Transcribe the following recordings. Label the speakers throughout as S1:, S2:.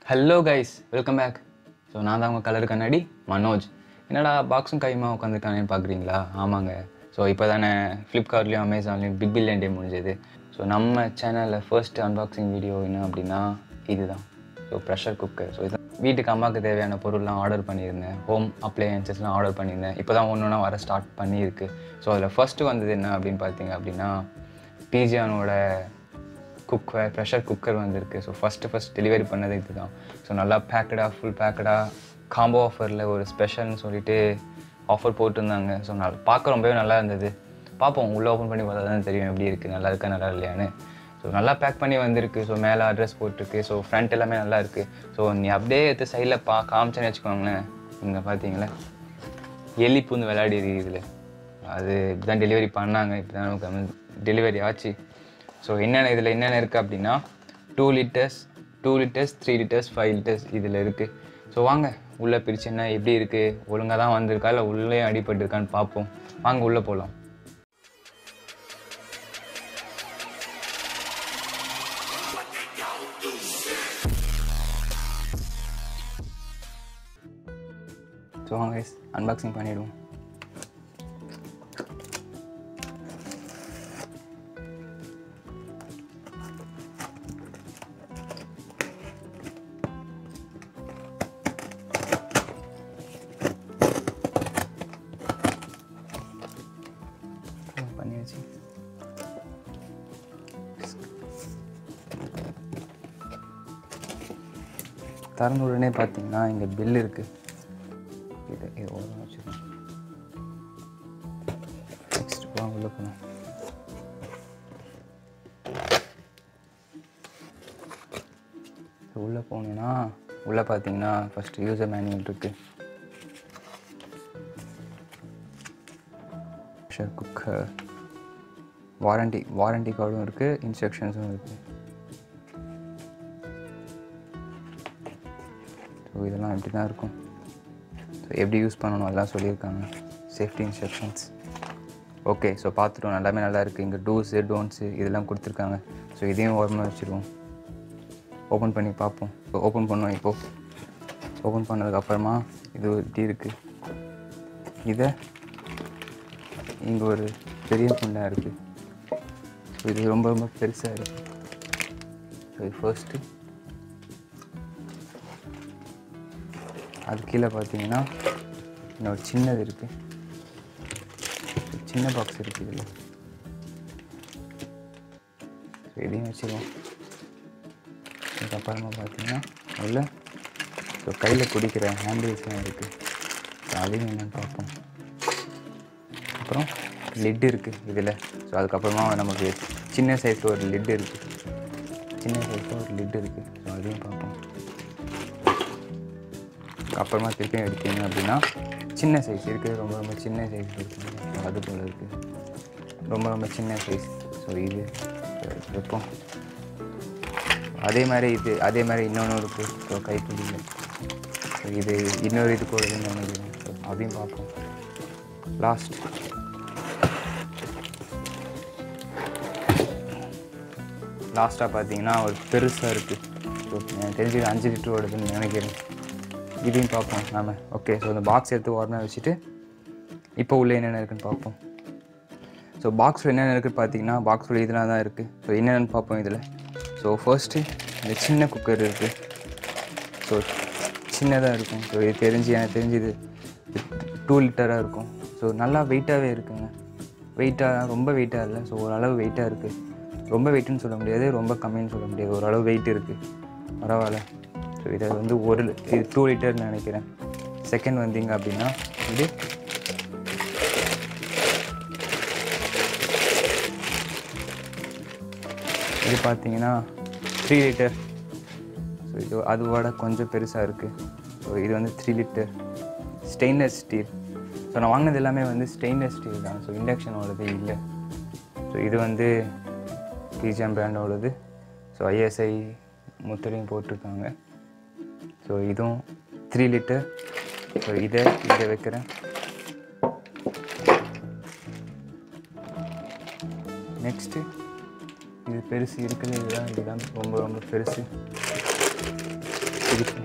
S1: hello guys welcome back so நான் தான் உங்கள் கலர் கண்ணாடி மனோஜ் என்னடா பாக்ஸும் கைமா உட்காந்துருக்கானேன்னு பார்க்குறீங்களா ஆமாங்க ஸோ இப்போ தானே ஃப்ளிப்கார்ட்லேயும் அமேசான்லேயும் பிக் பில்லியன் டே முடிஞ்சது ஸோ நம்ம சேனலில் ஃபர்ஸ்ட் அன்பாக்சிங் வீடியோ என்ன அப்படின்னா இதுதான் ஸோ ப்ரெஷர் குக்கர் ஸோ இது வீட்டுக்கு அம்மாவுக்கு தேவையான பொருள்லாம் ஆர்டர் பண்ணியிருந்தேன் ஹோம் அப்ளையன்சஸ்லாம் ஆர்டர் பண்ணியிருந்தேன் இப்போ தான் ஒன்று ஒன்றா வர ஸ்டார்ட் பண்ணியிருக்கு ஸோ அதில் ஃபஸ்ட்டு வந்தது என்ன அப்படின்னு பார்த்தீங்க அப்படின்னா பிஜியானோட குக்கர் ப்ரெஷர் குக்கர் வந்திருக்கு ஸோ ஃபஸ்ட்டு ஃபஸ்ட் டெலிவரி பண்ணது இதுதான் ஸோ நல்லா பேக்கடாக ஃபுல் பேக்கடாக காம்போ ஆஃபரில் ஒரு ஸ்பெஷல்னு சொல்லிட்டு ஆஃபர் போட்டிருந்தாங்க ஸோ நல்லா பார்க்க ரொம்பவே நல்லா இருந்தது பார்ப்போம் உள்ளே ஓப்பன் பண்ணி பார்த்தா தான் தெரியும் எப்படி இருக்குது நல்லா இருக்கா நல்லா இல்லையான்னு ஸோ நல்லா பேக் பண்ணி வந்திருக்கு ஸோ மேலே அட்ரஸ் போட்டிருக்கு ஸோ ஃப்ரண்ட் எல்லாமே நல்லா இருக்குது ஸோ நீ அப்படியே எடுத்து சைடில் பா காமிச்சேன்னு வச்சுக்கோங்களேன் இங்கே பார்த்தீங்களா எலி பூந்து விளையாடி இதில் அது இப்படி தான் டெலிவரி பண்ணாங்க இப்போ தான் நமக்கு டெலிவரி ஆச்சு ஸோ என்னென்ன இதில் என்னென்ன இருக்குது அப்படின்னா two litres two litres three litres five litres இதில் இருக்குது ஸோ வாங்க உள்ளே பிரிச்சு என்ன எப்படி இருக்குது ஒழுங்காக தான் வந்திருக்கா இல்லை உள்ளே அடிபட்டிருக்கான்னு பார்ப்போம் வாங்க உள்ளே போகலாம் ஸோ வாங்க அன்பாக்சிங் பண்ணிவிடுவோம் பண்ணியாச்சு திறந்த உடனே பார்த்தீங்கன்னா இங்கே பில் இருக்குது இது இது ஓரம் வச்சுக்கணும் நெக்ஸ்ட் போகலாம் உள்ளே போகணும் உள்ளே போனீங்கன்னா உள்ளே பார்த்தீங்கன்னா ஃபஸ்ட்டு யூசர் மேனுவல் இருக்குது ப்ரெஷர் குக்கர் வாரண்டி வாரண்டி கார்டும் இருக்குது இன்ஸ்ட்ரக்ஷன்ஸும் இருக்குது ஸோ இதெல்லாம் எப்படி தான் இருக்கும் ஸோ எப்படி யூஸ் பண்ணணும் எல்லாம் சொல்லியிருக்காங்க சேஃப்டி இன்ஸ்ட்ரக்ஷன்ஸ் ஓகே ஸோ பார்த்துட்டோம் எல்லாமே நல்லா இருக்குது இங்கே டூஸு டோன்ஸு இதெல்லாம் கொடுத்துருக்காங்க ஸோ இதையும் ஓரமாக வச்சுருவோம் ஓப்பன் பண்ணி பார்ப்போம் இப்போ ஓப்பன் பண்ணோம் இப்போது ஓப்பன் பண்ணதுக்கப்புறமா இது இப்படி இருக்குது இதை இங்கே ஒரு பெரிய புண்ணாக இருக்குது ஸோ இது ரொம்ப ரொம்ப பெருசாக இருக்குது ஸோ இது ஃபர்ஸ்ட்டு அது கீழே பார்த்தீங்கன்னா இன்னொரு சின்னது இருக்குது சின்ன பாக்ஸ் இருக்குது இதில் ஸோ இதையும் வச்சுருவோம் அதுக்கப்புறமா பார்த்தீங்கன்னா உள்ள ஸோ கையில் பிடிக்கிற ஹேண்டில்ஸ்லாம் இருக்குது ஸோ அதையும் என்னென்னு பார்ப்போம் அப்புறம் லிட் இருக்குது இதில் ஸோ அதுக்கப்புறமா நமக்கு சின்ன சைஸில் ஒரு லிட் இருக்குது சின்ன சைஸில் ஒரு லிட் இருக்குது ஸோ அதையும் பார்ப்போம் அப்புறமா திருப்பியும் எடுத்தீங்க அப்படின்னா சின்ன சைஸ் இருக்குது ரொம்ப ரொம்ப சின்ன சைஸ் இருக்குது ஸோ அது போல் இருக்குது ரொம்ப ரொம்ப சின்ன சைஸ் ஸோ இது வைப்போம் அதே மாதிரி இது அதே மாதிரி இன்னொன்று இருக்குது ஸோ கைப்பிடியில் ஸோ இது இன்னொரு இது போடுதுன்னு நினைக்கிறேன் ஸோ அதையும் பார்ப்போம் லாஸ்ட் லாஸ்ட்டாக பார்த்தீங்கன்னா ஒரு பெருசாக இருக்குது ஸோ எனக்கு தெரிஞ்சு இது அஞ்சு லிட்டர் ஓடுதுன்னு நினைக்கிறேன் இதையும் பார்ப்போம் நாம ஓகே ஸோ இந்த பாக்ஸ் எடுத்து ஓரமாக வச்சுட்டு இப்போ உள்ளே என்னென்ன இருக்குன்னு பார்ப்போம் ஸோ பாக்ஸில் என்னென்ன இருக்குன்னு பார்த்தீங்கன்னா பாக்ஸில் இதெல்லாம் தான் இருக்குது ஸோ என்னென்னு பார்ப்போம் இதில் ஸோ ஃபர்ஸ்ட்டு இந்த சின்ன குக்கர் இருக்குது ஸோ சின்னதாக இருக்கும் ஸோ இது தெரிஞ்சு எனக்கு தெரிஞ்சு இது டூ லிட்டராக இருக்கும் ஸோ நல்லா வெயிட்டாகவே இருக்குங்க வெயிட்டாக ரொம்ப வெயிட்டாக இல்லை ஸோ ஓரளவு வெயிட்டாக இருக்குது ரொம்ப வெயிட்டுன்னு சொல்ல முடியாது ரொம்ப கம்மின்னு சொல்ல முடியாது ஓரளவு வெயிட் இருக்குது பரவாயில்ல ஸோ இதை வந்து ஒரு இது டூ லிட்டர்னு நினைக்கிறேன் செகண்ட் வந்தீங்க அப்படின்னா இது இது பார்த்தீங்கன்னா த்ரீ லிட்டர் ஸோ இது அதோட கொஞ்சம் பெருசாக இருக்குது ஸோ இது வந்து three litre stainless steel so நான் வாங்கினது எல்லாமே வந்து ஸ்டெயின்லெஸ் ஸ்டீல் தான் ஸோ இண்டக்ஷனோடது இல்லை ஸோ இது வந்து பிஜிஎம் பிராண்டோடது ஸோ ஐஎஸ்ஐ முத்திரையும் போட்டிருக்காங்க ஸோ இதுவும் த்ரீ லிட்டர் ஸோ இதை இதை வைக்கிறேன் நெக்ஸ்ட்டு இது பெருசு இருக்குது இதுதான் இதுதான் ரொம்ப ரொம்ப பெருசு இதுக்கு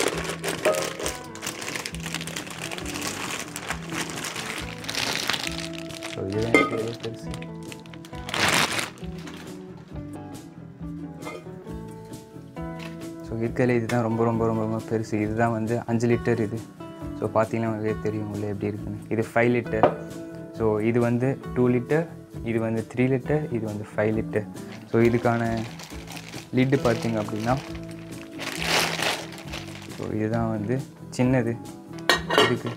S1: ஸோ இதுதான் இருக்கிறதுலே பெருசு ஸோ இருக்கிறதுல இதுதான் ரொம்ப ரொம்ப ரொம்ப ரொம்ப பெருசு இதுதான் வந்து அஞ்சு லிட்டர் இது ஸோ பார்த்தீங்கன்னா உங்களுக்கு தெரியும் உள்ள எப்படி இருக்குன்னு இது ஃபைவ் லிட்டர் ஸோ இது வந்து டூ லிட்டர் இது வந்து த்ரீ லிட்டர் இது வந்து ஃபைவ் லிட்டர் ஸோ இதுக்கான லிட்டு பார்த்தீங்க அப்படின்னா ஸோ இதுதான் வந்து சின்னது இதுக்கு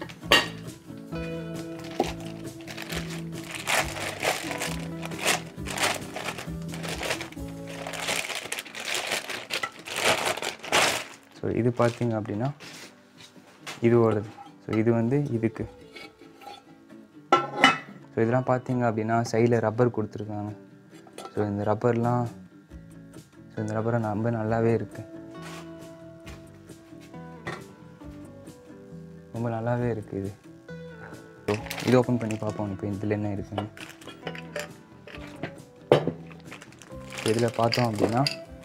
S1: ஸோ இது பார்த்தீங்க அப்படின்னா இதுவோடது ஸோ இது வந்து இதுக்கு ஸோ இதெல்லாம் பார்த்தீங்க அப்படின்னா சைடில் ரப்பர் கொடுத்துருக்காங்க ஸோ இந்த ரப்பர்லாம் ஸோ இந்த ரப்பரை ரொம்ப நல்லாவே இருக்கு ரொம்ப நல்லாவே இருக்குது இது ஸோ இது ஓப்பன் பண்ணி பார்ப்போம் இப்போ இதில் என்ன இருக்குன்னு இதில் பார்த்தோம் அப்படின்னா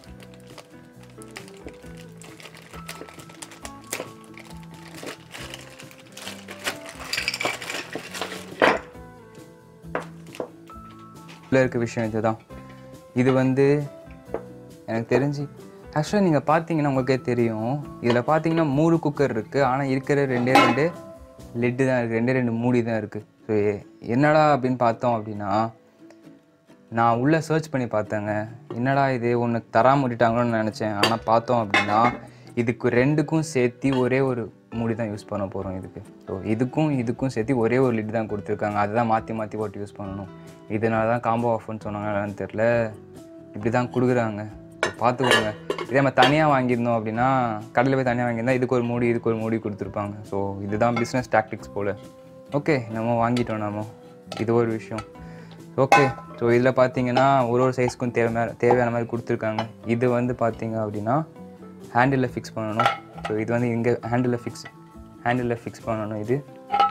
S1: உள்ள இருக்க விஷயம் இதுதான் இது வந்து எனக்கு தெரிஞ்சு ஆக்சுவலாக நீங்கள் பார்த்தீங்கன்னா உங்களுக்கே தெரியும் இதில் பார்த்தீங்கன்னா மூணு குக்கர் இருக்குது ஆனால் இருக்கிற ரெண்டே ரெண்டு லெட்டு தான் இருக்குது ரெண்டே ரெண்டு மூடி தான் இருக்குது ஸோ என்னடா அப்படின்னு பார்த்தோம் அப்படின்னா நான் உள்ளே சர்ச் பண்ணி பார்த்தேங்க என்னடா இது ஒன்று தராம விட்டுட்டாங்களோன்னு நினச்சேன் ஆனால் பார்த்தோம் அப்படின்னா இதுக்கு ரெண்டுக்கும் சேர்த்து ஒரே ஒரு மூடி தான் யூஸ் பண்ண போகிறோம் இதுக்கு ஸோ இதுக்கும் இதுக்கும் சேர்த்து ஒரே ஒரு லிட் தான் கொடுத்துருக்காங்க அதுதான் மாற்றி மாற்றி போட்டு யூஸ் பண்ணணும் இதனால தான் காம்போ ஆஃபர்னு சொன்னாங்க என்னன்னு தெரில இப்படி தான் கொடுக்குறாங்க ஸோ பார்த்துக்கோங்க இதே மாதிரி தனியாக வாங்கியிருந்தோம் அப்படின்னா கடையில் போய் தனியாக வாங்கியிருந்தா இதுக்கு ஒரு மூடி இதுக்கு ஒரு மூடி கொடுத்துருப்பாங்க ஸோ இதுதான் பிஸ்னஸ் டாக்டிக்ஸ் போல் ஓகே நம்ம வாங்கிட்டோம் நாம இது ஒரு விஷயம் ஓகே ஸோ இதில் பார்த்தீங்கன்னா ஒரு ஒரு சைஸ்க்கும் தேவை தேவையான மாதிரி கொடுத்துருக்காங்க இது வந்து பார்த்தீங்க அப்படின்னா ஹேண்டிலில் ஃபிக்ஸ் பண்ணணும் ஸோ இது வந்து இங்கே ஹேண்டிலில் ஃபிக்ஸ் ஹேண்டிலில் ஃபிக்ஸ் பண்ணணும் இது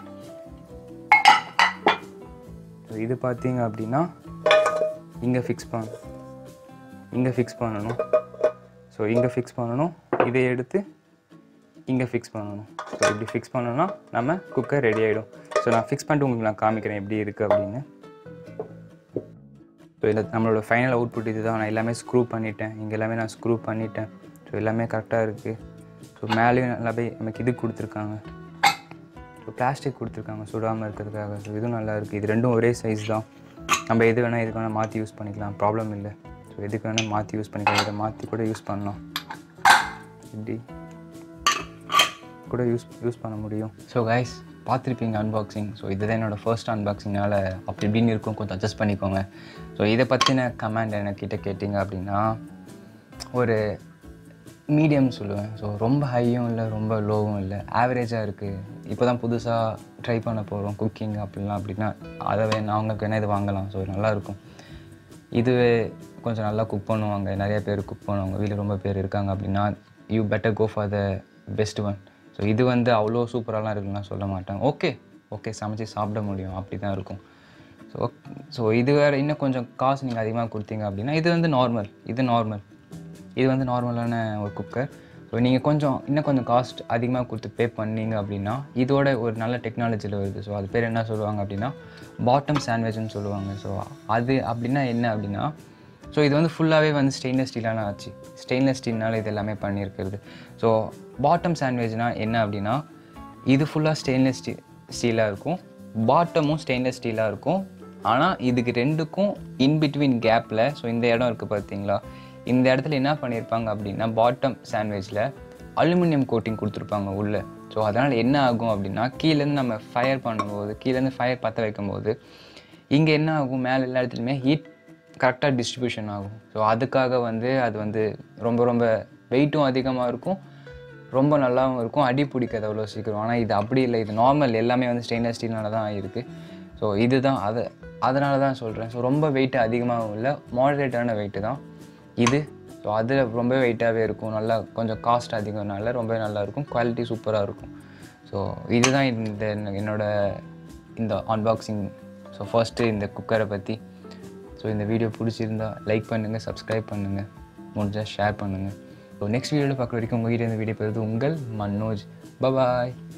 S1: ஸோ இது பார்த்தீங்க அப்படின்னா இங்கே ஃபிக்ஸ் பண்ண இங்கே ஃபிக்ஸ் பண்ணணும் ஸோ இங்கே ஃபிக்ஸ் பண்ணணும் இதை எடுத்து இங்கே ஃபிக்ஸ் பண்ணணும் ஸோ இப்படி ஃபிக்ஸ் பண்ணோன்னா நம்ம குக்கர் ரெடி ஆகிடும் ஸோ நான் ஃபிக்ஸ் பண்ணிட்டு உங்களுக்கு நான் காமிக்கிறேன் எப்படி இருக்குது அப்படின்னு ஸோ இதில் நம்மளோட ஃபைனல் அவுட்புட் இது தான் நான் எல்லாமே ஸ்க்ரூ பண்ணிட்டேன் இங்கே எல்லாமே நான் ஸ்க்ரூ பண்ணிட்டேன் ஸோ எல்லாமே கரெக்டாக இருக்குது ஸோ மேலேயும் நல்லா போய் நமக்கு இது கொடுத்துருக்காங்க ஸோ பிளாஸ்டிக் கொடுத்துருக்காங்க சுடாமல் இருக்கிறதுக்காக ஸோ இதுவும் நல்லா இருக்குது இது ரெண்டும் ஒரே சைஸ் தான் நம்ம எது வேணால் எதுக்கு வேணால் மாற்றி யூஸ் பண்ணிக்கலாம் ப்ராப்ளம் இல்லை ஸோ எதுக்கு வேணால் மாற்றி யூஸ் பண்ணிக்கலாம் இதை மாற்றி கூட யூஸ் பண்ணலாம் இப்படி கூட யூஸ் யூஸ் பண்ண முடியும் ஸோ கைஸ் பார்த்துருப்பீங்க அன்பாக்சிங் ஸோ இதுதான் என்னோடய ஃபர்ஸ்ட் அன்பாக்சிங்னால அப்படி இப்படின்னு இருக்கும் கொஞ்சம் அட்ஜஸ்ட் பண்ணிக்கோங்க ஸோ இதை பற்றின கமெண்ட் என்கிட்ட கேட்டிங்க அப்படின்னா ஒரு மீடியம் சொல்லுவேன் ஸோ ரொம்ப ஹையும் இல்லை ரொம்ப லோவும் இல்லை ஆவரேஜாக இருக்குது இப்போ தான் புதுசாக ட்ரை பண்ண போகிறோம் குக்கிங் அப்படிலாம் அப்படின்னா அதை வேணும் அவங்களுக்கு வேணால் இது வாங்கலாம் ஸோ நல்லாயிருக்கும் இதுவே கொஞ்சம் நல்லா குக் பண்ணுவாங்க நிறைய பேர் குக் பண்ணுவாங்க வீட்டில் ரொம்ப பேர் இருக்காங்க அப்படின்னா you better go for the best one so இது வந்து அவ்வளோ சூப்பராலாம் இருக்குன்னு நான் சொல்ல மாட்டேன் ஓகே ஓகே சமைச்சு சாப்பிட முடியும் அப்படி தான் இருக்கும் ஸோ ஸோ இது வேறு இன்னும் கொஞ்சம் காசு நீங்கள் அதிகமாக கொடுத்தீங்க அப்படின்னா இது வந்து நார்மல் இது நார்மல் இது வந்து நார்மலான ஒரு குக்கர் ஸோ நீங்கள் கொஞ்சம் இன்னும் கொஞ்சம் காஸ்ட் அதிகமாக கொடுத்து பே பண்ணீங்க அப்படின்னா இதோட ஒரு நல்ல டெக்னாலஜியில் வருது ஸோ அது பேர் என்ன சொல்லுவாங்க அப்படின்னா பாட்டம் சாண்ட்விச்னு சொல்லுவாங்க ஸோ அது அப்படின்னா என்ன அப்படின்னா ஸோ இது வந்து ஃபுல்லாகவே வந்து ஸ்டெயின்லெஸ் ஸ்டீலான ஆச்சு ஸ்டெயின்லெஸ் ஸ்டீல்னால இது எல்லாமே பண்ணியிருக்கிறது ஸோ பாட்டம் சாண்ட்விச்னால் என்ன அப்படின்னா இது ஃபுல்லாக ஸ்டெயின்லெஸ் ஸ்டீல் ஸ்டீலாக இருக்கும் பாட்டமும் ஸ்டெயின்லெஸ் ஸ்டீலாக இருக்கும் ஆனால் இதுக்கு ரெண்டுக்கும் இன்பிட்வீன் கேப்பில் ஸோ இந்த இடம் இருக்குது பார்த்தீங்களா இந்த இடத்துல என்ன பண்ணியிருப்பாங்க அப்படின்னா பாட்டம் சாண்ட்விச்சில் அலுமினியம் கோட்டிங் கொடுத்துருப்பாங்க உள்ளே ஸோ அதனால் என்ன ஆகும் அப்படின்னா கீழேருந்து நம்ம ஃபயர் பண்ணும்போது கீழேருந்து ஃபயர் பற்ற வைக்கும்போது இங்கே என்ன ஆகும் மேலே எல்லா இடத்துலையுமே ஹீட் கரெக்டாக டிஸ்ட்ரிபியூஷன் ஆகும் ஸோ அதுக்காக வந்து அது வந்து ரொம்ப ரொம்ப வெயிட்டும் அதிகமாக இருக்கும் ரொம்ப நல்லாவும் இருக்கும் அடி பிடிக்காது அவ்வளோ சீக்கிரம் ஆனால் இது அப்படி இல்லை இது நார்மல் எல்லாமே வந்து ஸ்டெயின்லெஸ் ஸ்டீல்னால தான் இருக்குது ஸோ இதுதான் அது அதனால தான் சொல்கிறேன் ஸோ ரொம்ப வெயிட் அதிகமாகவும் இல்லை மாடரேட்டான வெயிட்டு தான் இது ஸோ அதில் ரொம்ப வெயிட்டாகவே இருக்கும் நல்லா கொஞ்சம் காஸ்ட் அதிகம்னால ரொம்ப நல்லா இருக்கும் குவாலிட்டி சூப்பராக இருக்கும் ஸோ இதுதான் இந்த என்னோட இந்த அன்பாக்சிங் ஸோ ஃபர்ஸ்ட்டு இந்த குக்கரை பற்றி ஸோ இந்த வீடியோ பிடிச்சிருந்தா லைக் பண்ணுங்கள் சப்ஸ்கிரைப் பண்ணுங்கள் முடிஞ்சால் ஷேர் பண்ணுங்கள் ஸோ நெக்ஸ்ட் வீடியோவில் பார்க்குற வரைக்கும் உங்கள் வீடியோ இந்த வீடியோ பெறுது உங்கள் மனோஜ் பபாய்